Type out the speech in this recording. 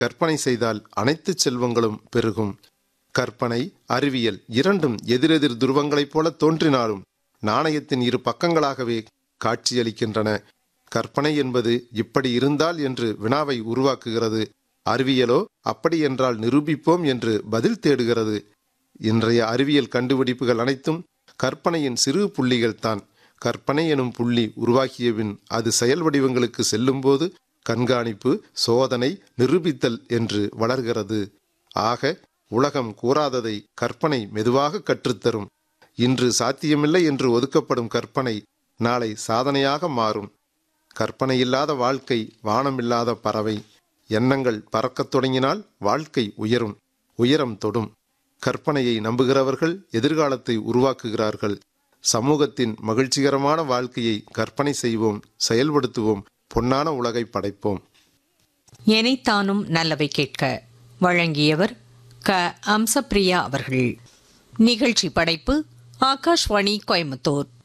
கற்பனை செய்தால் அனைத்து செல்வங்களும் பெருகும் கற்பனை அறிவியல் இரண்டும் எதிரெதிர் துருவங்களைப் போல தோன்றினாலும் நாணயத்தின் இரு பக்கங்களாகவே காட்சியளிக்கின்றன கற்பனை என்பது இப்படி இருந்தால் என்று வினாவை உருவாக்குகிறது அறிவியலோ அப்படி என்றால் நிரூபிப்போம் என்று பதில் தேடுகிறது இன்றைய அறிவியல் கண்டுபிடிப்புகள் அனைத்தும் கற்பனையின் சிறு புள்ளிகள் தான் கற்பனை எனும் புள்ளி உருவாகியபின் அது செயல் வடிவங்களுக்கு செல்லும்போது கண்காணிப்பு சோதனை நிரூபித்தல் என்று வளர்கிறது ஆக உலகம் கூறாததை கற்பனை மெதுவாக கற்றுத்தரும் இன்று சாத்தியமில்லை என்று ஒதுக்கப்படும் கற்பனை நாளை சாதனையாக மாறும் கற்பனை இல்லாத வாழ்க்கை வானமில்லாத பறவை எண்ணங்கள் பறக்கத் தொடங்கினால் வாழ்க்கை உயரும் உயரம் தொடும் கற்பனையை நம்புகிறவர்கள் எதிர்காலத்தை உருவாக்குகிறார்கள் சமூகத்தின் மகிழ்ச்சிகரமான வாழ்க்கையை கற்பனை செய்வோம் செயல்படுத்துவோம் பொன்னான உலகை படைப்போம் எனைத்தானும் நல்லவை கேட்க வழங்கியவர் க அம்சப்பிரியா அவர்கள் நிகழ்ச்சி படைப்பு ஆகாஷ்வாணி கோயம்புத்தூர்